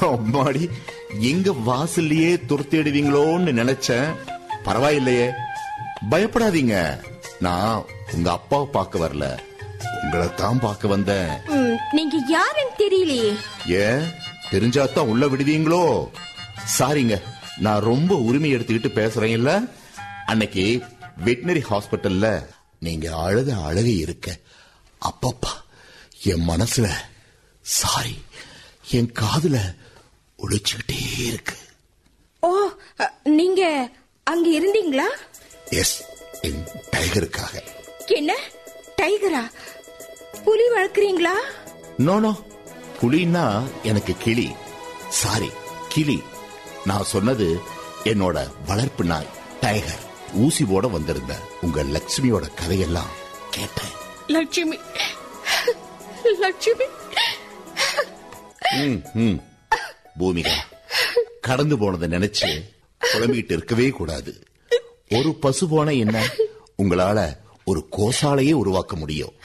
அம்மாடி எங்க வாசல்லையே துரத்திடுவீங்களோன்னு நினைச்சேன் பரவாயில்லையே பயப்படாதீங்க நான் உங்க அப்பாவை பார்க்க வரல உங்களை தான் பார்க்க வந்தேன் ம், நீங்க யாருன்னு தெரியலையே ஏன் தெரிஞ்சாதான் உள்ள விடுவீங்களோ சாரிங்க நான் ரொம்ப உரிமை எடுத்துக்கிட்டு பேசுறேன் இல்ல அன்னைக்கு வெட்டினரி ஹாஸ்பிட்டல்ல நீங்க அழுத அழகு இருக்க அப்பப்பா என் மனசுல சாரி என் காதுல ஒழிச்சுக்கிட்டே இருக்கு ஓ அ, நீங்க அங்க இருந்தீங்களா எஸ் என் டைகருக்காக என்ன டைகரா புலி வளர்க்குறீங்களா நோ நோ புலின்னா எனக்கு கிளி சாரி கிளி நான் சொன்னது என்னோட வளர்ப்பு நாய் டைகர் ஊசிவோட வந்திருந்த உங்க லட்சுமியோட கதையெல்லாம் கேட்டேன் லட்சுமி லட்சுமி ம், ம். பூமிகா கடந்து போனதை நினைச்சு புலம்பிக்கிட்டு இருக்கவே கூடாது ஒரு பசு போன என்ன உங்களால ஒரு கோசாலையே உருவாக்க முடியும்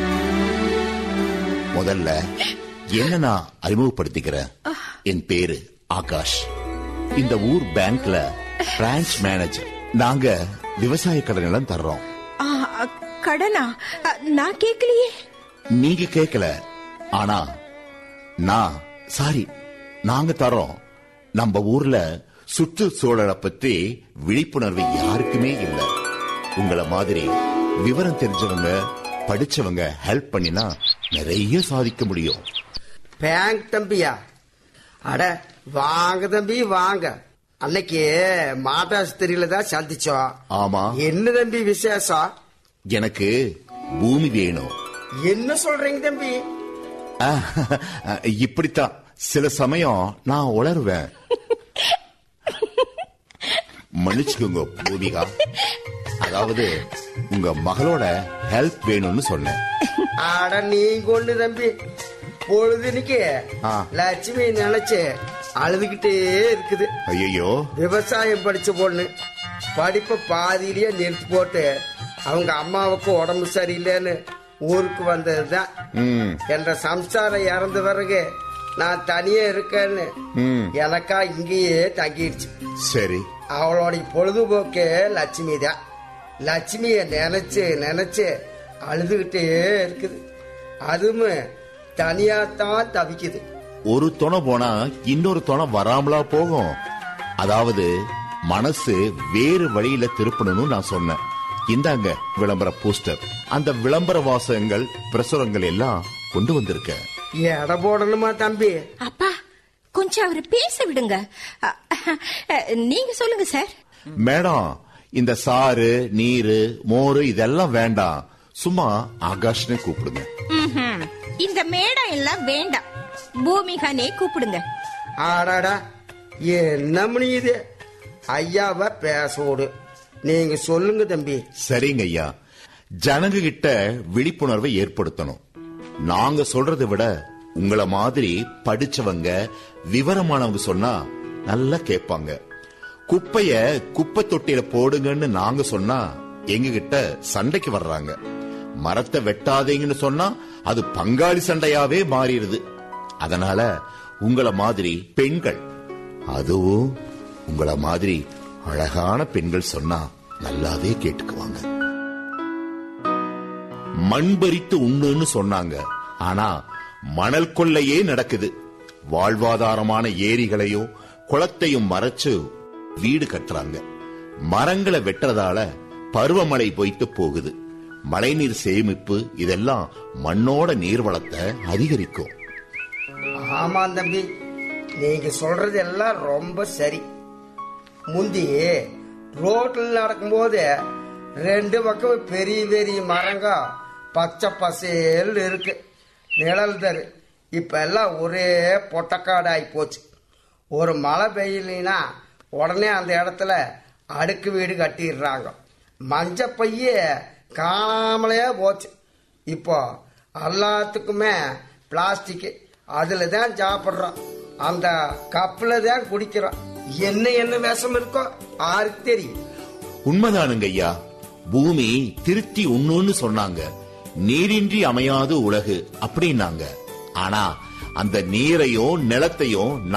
முதல்ல என்ன நான் அறிமுகப்படுத்திக்கிறேன் என் பேரு ஆகாஷ் இந்த ஊர் பேங்க்ல பிரான்ச் மேனேஜர் நாங்க விவசாய கடன் எல்லாம் தர்றோம் ஆ, அ, கடனா அ, நான் கேட்கலையே நீங்க கேட்கல ஆனா நான் சாரி நாங்க தரோம் நம்ம ஊர்ல சுற்றுச்சூழலை பத்தி விழிப்புணர்வு யாருக்குமே இல்ல உங்கள மாதிரி விவரம் தெரிஞ்சவங்க படிச்சவங்க ஹெல்ப் பண்ணினா நிறைய சாதிக்க முடியும் பேங்க் தம்பியா அட வாங்க தம்பி வாங்க அன்னைக்கு மாதாஸ்திரியில தான் சந்திச்சோம் ஆமா என்ன தம்பி விசேஷம் எனக்கு பூமி வேணும் என்ன சொல்றீங்க தம்பி ஆஹ், இப்படித்தான் சில சமயம் நான் உளருவேன் மன்னிச்சுக்கோங்க பூமிகா அதாவது உங்க மகளோட ஹெல்ப் வேணும்னு சொன்னேன் அட நீங்க ஒண்ணு தம்பி பொழுதுனிக்கு ஆ. லட்சுமி நினைச்சு அழுதுகிட்டே இருக்குது ஐயோ விவசாயம் படிச்ச பொண்ணு படிப்பை பாதியிலேயே நிறுத்தி போட்டு அவங்க அம்மாவுக்கு உடம்பு சரியில்லைன்னு ஊருக்கு வந்ததுதான் ம் என்ற சம்சாரம் இறந்து பிறகு நான் தனியே இருக்கேன்னு ம் எனக்கா இங்கேயே தங்கிடுச்சு சரி அவளோட பொழுதுபோக்கு லட்சுமி தான் லட்சுமிய நினைச்சு நினைச்சு அழுதுகிட்டே இருக்குது அதுவும் தனியா தான் தவிக்குது ஒரு துணை போனா இன்னொரு துணை வராமலா போகும் அதாவது மனசு வேறு வழியில திருப்பணும்னு நான் சொன்னேன் இந்தாங்க விளம்பர போஸ்டர் அந்த விளம்பர வாசகங்கள் பிரசுரங்கள் எல்லாம் கொண்டு வந்திருக்கேன் எடை போடணுமா தம்பி அப்பா கொஞ்சம் அவரை பேச விடுங்க அ, அ, நீங்க சொல்லுங்க சார் மேடம் இந்த சாறு நீரு மோரு இதெல்லாம் வேண்டாம் சும்மா ஆகாஷ்னே கூப்பிடுங்க ம்ஹும். இந்த மேடம் எல்லாம் வேண்டாம் பூமிகானே கூப்பிடுங்க ஆடாடா என்ன மணி இது ஐயாவ பேசோடு நீங்க சொல்லுங்க தம்பி சரிங்க ஐயா ஜனங்க கிட்ட விழிப்புணர்வை ஏற்படுத்தணும் நாங்க சொல்றதை விட உங்கள மாதிரி படிச்சவங்க விவரமானவங்க சொன்னா நல்லா கேட்பாங்க குப்பைய குப்பை தொட்டியில போடுங்கன்னு நாங்க சொன்னா எங்க கிட்ட சண்டைக்கு வர்றாங்க மரத்தை வெட்டாதீங்கன்னு சொன்னா அது பங்காளி சண்டையாவே மாறிடுது அதனால உங்கள மாதிரி பெண்கள் அதுவும் உங்கள மாதிரி அழகான பெண்கள் சொன்னா நல்லாவே கேட்டுக்குவாங்க மண் பறித்து உண்ணுன்னு சொன்னாங்க ஆனா மணல் கொள்ளையே நடக்குது வாழ்வாதாரமான ஏரிகளையும் குளத்தையும் மறைச்சு வீடு கட்டுறாங்க மரங்களை வெட்டுறதால பருவமழை பொய்த்து போகுது மழைநீர் சேமிப்பு இதெல்லாம் மண்ணோட நீர்வளத்தை அதிகரிக்கும் ஆமா தம்பி நீங்க சொல்றது எல்லாம் ரொம்ப சரி முந்தி ரோட்ல நடக்கும்போது ரெண்டு பக்கம் பெரிய பெரிய மரங்க பச்சை பசேல் இருக்கு நிழல் தரு இப்ப எல்லாம் ஒரே பொட்டக்காடு ஆகி போச்சு ஒரு மழை பெய்யலைன்னா உடனே அந்த இடத்துல அடுக்கு வீடு கட்டிடுறாங்க மஞ்ச பைய காணாமலே போச்சு இப்போ எல்லாத்துக்குமே பிளாஸ்டிக் அதுல தான் சாப்பிடுறோம் அந்த கப்புல தான் குடிக்கிறோம் என்ன என்ன விஷம் இருக்கோ யாருக்கு தெரியும் உண்மைதானுங்க ஐயா பூமி திருத்தி உண்ணுன்னு சொன்னாங்க நீரின்றி அமையாது உலகு அப்படின்னாங்க ஆனா அந்த நீரையும் நிலத்தையும்